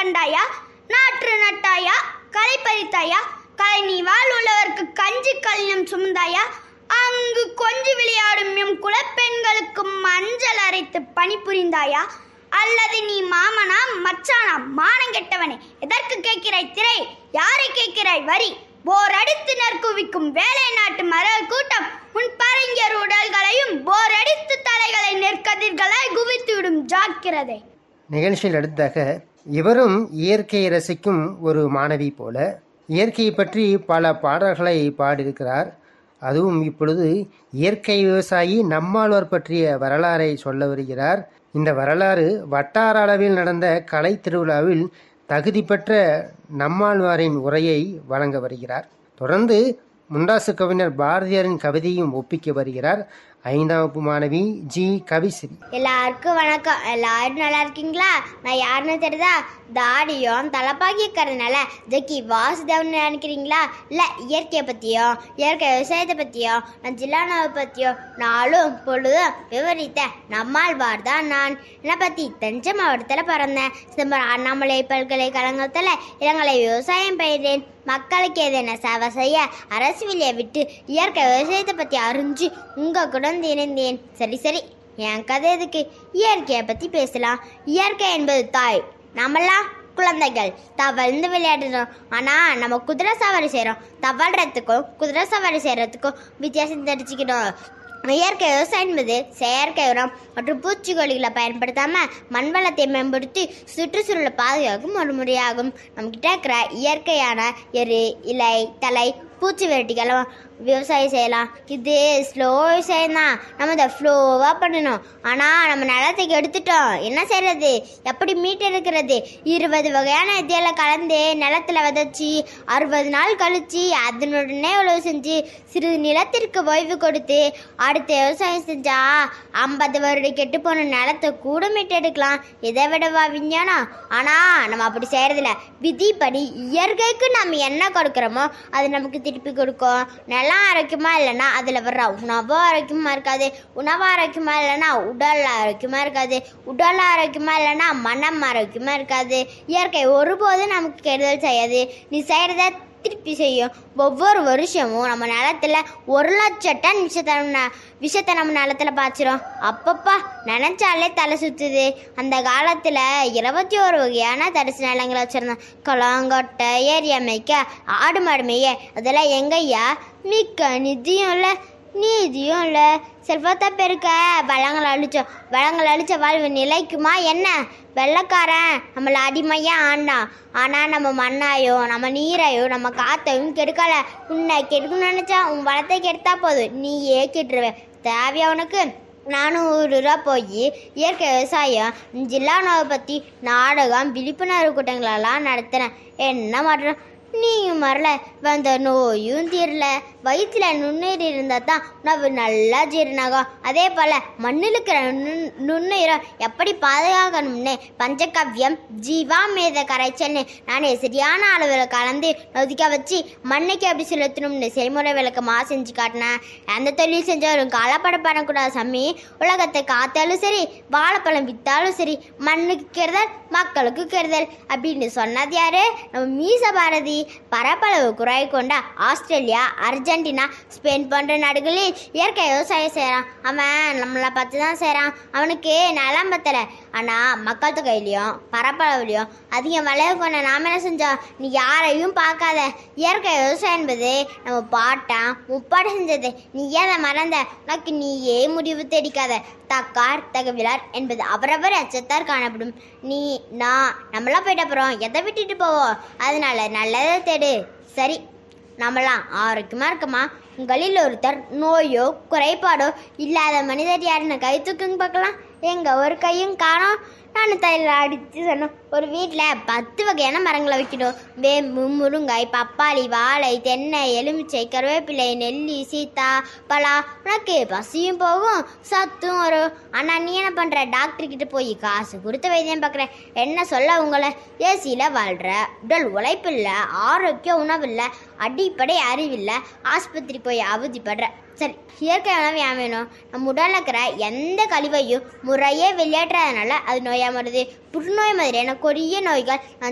கண்டாயா நாற்று நட்டாயா களை பறித்தாயா கழனி வாழ் உள்ளவர்க்கு கஞ்சி கல்யம் சுமந்தாயா அங்கு கொஞ்சி விளையாடும் எம் குலப்பெண்களுக்கு மஞ்சள் அரைத்து பணிபுரிந்தாயா அல்லது நீ மாமனா மச்சானா மானம் கெட்டவனே எதற்கு கேட்கிறாய் திரை யாரை கேட்கிறாய் வரி போர் அடித்து நற்குவிக்கும் வேலை நாட்டு மரல் கூட்டம் உன் பரங்கியர் உடல்களையும் போர் அடித்து தலைகளை நெற்கதிர்களை குவித்துவிடும் ஜாக்கிரதை நிகழ்ச்சியில் அடுத்ததாக இவரும் இயற்கையை ரசிக்கும் ஒரு மாணவி போல இயற்கையை பற்றி பல பாடல்களை பாடியிருக்கிறார் அதுவும் இப்பொழுது இயற்கை விவசாயி நம்மாழ்வார் பற்றிய வரலாறை சொல்ல வருகிறார் இந்த வரலாறு வட்டார அளவில் நடந்த கலை திருவிழாவில் தகுதி பெற்ற நம்மாழ்வாரின் உரையை வழங்க வருகிறார் தொடர்ந்து முண்டாசு கவிஞர் பாரதியாரின் கவிதையும் ஒப்பிக்க வருகிறார் ஐந்தாம் வகுப்பு மாணவி ஜி கவிஸ்ரீ எல்லாருக்கும் வணக்கம் எல்லாரும் நல்லா இருக்கீங்களா நான் யாருன்னு தெரியுதா தாடியும் தலைப்பாக்கிக்கிறதுனால ஜக்கி வாசுதேவன் நினைக்கிறீங்களா இல்லை இயற்கையை பற்றியும் இயற்கை விவசாயத்தை பற்றியும் நான் ஜில்லானாவை பற்றியும் நாளும் பொழுதும் விவரித்த நம்மாழ்வார் தான் நான் என்னை பற்றி தஞ்சை மாவட்டத்தில் பிறந்தேன் சிதம்பரம் அண்ணாமலை பல்கலைக்கழகத்தில் இளங்கலை விவசாயம் பயிர்றேன் மக்களுக்கு எதன சேவை செய்ய அரசு வேலையை விட்டு இயற்கை விவசாயத்தை பற்றி அறிஞ்சு உங்க கூட வந்து இணைந்தேன் சரி சரி என் கதை எதுக்கு இயற்கையை பற்றி பேசலாம் இயற்கை என்பது தாய் நம்மளாம் குழந்தைகள் தவழ்ந்து விளையாடுறோம் ஆனால் நம்ம குதிரை சவாரி செய்கிறோம் தவழ்றதுக்கும் குதிரை சவாரி செய்கிறதுக்கும் வித்தியாசம் தெரிஞ்சுக்கணும் இயற்கை விவசாயம் என்பது செயற்கை உரம் மற்றும் பூச்சிக்கொல்லிகளை பயன்படுத்தாமல் மண் வளத்தை மேம்படுத்தி சுற்றுச்சூழலை பாதுகாக்கும் ஒரு முறையாகும் நம்மக்கிட்ட இருக்கிற இயற்கையான எரு இலை தலை பூச்சி வெரைட்டிகளை விவசாயம் செய்யலாம் இது ஸ்லோ விவசாயம் தான் நம்ம இதை ஃப்ளோவாக பண்ணணும் ஆனால் நம்ம நிலத்துக்கு எடுத்துட்டோம் என்ன செய்யறது எப்படி மீட்டு எடுக்கிறது இருபது வகையான வித்தியால கலந்து நிலத்துல விதைச்சி அறுபது நாள் கழிச்சு அதனுடனே உழவு செஞ்சு சிறிது நிலத்திற்கு ஓய்வு கொடுத்து அடுத்த விவசாயம் செஞ்சா ஐம்பது வருடம் கெட்டு போன நிலத்தை கூட மீட்டு எடுக்கலாம் இதை விடவா விஞ்ஞானம் ஆனால் நம்ம அப்படி செய்யறதில்ல விதிப்படி இயற்கைக்கு நம்ம என்ன கொடுக்குறோமோ அது நமக்கு திருப்பி கொடுக்கும் நிலம் ஆரோக்கியமா இல்லைன்னா அதில் வர்ற உணவு ஆரோக்கியமா இருக்காது உணவு ஆரோக்கியமா இல்லைன்னா உடல் ஆரோக்கியமா இருக்காது உடல் ஆரோக்கியமா இல்லைன்னா மனம் ஆரோக்கியமா இருக்காது இயற்கை ஒருபோதும் நமக்கு கெடுதல் செய்யாது நீ செய்கிறத திருப்பி செய்யும் ஒவ்வொரு வருஷமும் நம்ம நிலத்துல ஒரு லட்சம் டன் விஷத்தை நம்ம விஷத்தை நம்ம நிலத்துல பாய்ச்சிரும் அப்பப்பா நினைச்சாலே தலை சுத்துது அந்த காலத்துல இருபத்தி ஒரு வகையான தரிசு நிலங்களை வச்சிருந்தோம் குளங்கொட்டை ஏரி அமைக்க ஆடு மாடு மேய அதெல்லாம் எங்கய்யா மிக்க நிதியும் இல்லை நீதியும் இல்லை செல்வத்தை பெருக்க வளங்களை அழிச்சோம் வளங்களை அழிச்ச வாழ்வு நிலைக்குமா என்ன வெள்ளக்காரன் நம்மளை அடிமையாக ஆண்டான் ஆனால் நம்ம மண்ணாயோ நம்ம நீரையோ நம்ம காத்தையும் கெடுக்கல உன்னை கெடுக்கணும்னு நினச்சா உன் வளத்தை கெடுத்தா போதும் நீயே கெட்டுருவேன் தேவையா உனக்கு நானும் ஒரு ரூபா போய் இயற்கை விவசாயம் ஜில்லா உணவை பற்றி நாடகம் விழிப்புணர்வு கூட்டங்களெல்லாம் நடத்துகிறேன் என்ன மாற்றம் நீயும் வரல வந்த நோயும் தீரல வயிற்றுல நுண்ணுயிர் இருந்தால் தான் உணவு நல்லா ஜீரணாகும் அதே போல் மண்ணில் இருக்கிற நுண் நுண்ணுயிரம் எப்படி பாதுகாக்கணும்னு பஞ்சகவ்யம் ஜீவாமேத கரைச்சல்னு நானே சரியான அளவில் கலந்து நொதிக்க வச்சு மண்ணுக்கு எப்படி செலுத்தணும்னு செய்முறை விளக்கமாக செஞ்சு காட்டினேன் எந்த தொழில் செஞ்சாலும் காலப்பட பண்ணக்கூடாது சாமி உலகத்தை காத்தாலும் சரி வாழைப்பழம் வித்தாலும் சரி மண்ணுக்கு கெடுதல் மக்களுக்கு கெடுதல் அப்படின்னு சொன்னது யாரு நம்ம மீச பாரதி பரப்பளவு குறை கொண்ட ஆஸ்திரேலியா அர்ஜென்டினா ஸ்பெயின் போன்ற நாடுகளில் இயற்கை விவசாயம் செய்கிறான் அவன் நம்மளை பார்த்து தான் செய்கிறான் அவனுக்கு நலம் பத்தலை ஆனால் மக்கள் தொகையிலையும் பரப்பளவுலையும் அதிகம் விளைவு கொண்ட நாம் என்ன செஞ்சோம் நீ யாரையும் பார்க்காத இயற்கை விவசாயம் என்பது நம்ம பாட்டான் முப்பாடு செஞ்சது நீ ஏதை மறந்த உனக்கு நீயே முடிவு தேடிக்காத தக்கார் தகவிலார் என்பது அவரவர் அச்சத்தார் காணப்படும் நீ நான் நம்மளாம் போயிட்ட அப்புறம் எதை விட்டுட்டு போவோம் அதனால நல்லதை தேடு சரி நம்மளாம் ஆரோக்கியமா இருக்கமா உங்களில் ஒருத்தர் நோயோ குறைபாடோ இல்லாத மனிதர் யாருன்னு கை தூக்குங்க பார்க்கலாம் எங்க ஒரு கையும் காணோம் நான் தைல அடித்து சொன்னோம் ஒரு வீட்டில் பத்து வகையான மரங்களை வைக்கணும் வேம்பு முருங்கை பப்பாளி வாழை தென்னை எலுமிச்சை கருவேப்பிலை நெல்லி சீத்தா பலா உனக்கு பசியும் போகும் சத்தும் வரும் ஆனால் நீ என்ன பண்ணுற டாக்டர் கிட்ட போய் காசு கொடுத்து வைத்தியம் பார்க்குற என்ன சொல்ல உங்களை ஏசியில் வாழ்கிற உடல் உழைப்பு இல்லை ஆரோக்கிய உணவு இல்லை அடிப்படை அறிவில்லை ஆஸ்பத்திரி போய் அவதிப்படுற சரி இயற்கை உணவு ஏன் வேணும் நம்ம உடலில் இருக்கிற எந்த கழிவையும் முறையே வெளியேற்றாதனால அது நோயாக வருது புற்றுநோய் மாதிரியான கொடிய நோய்கள்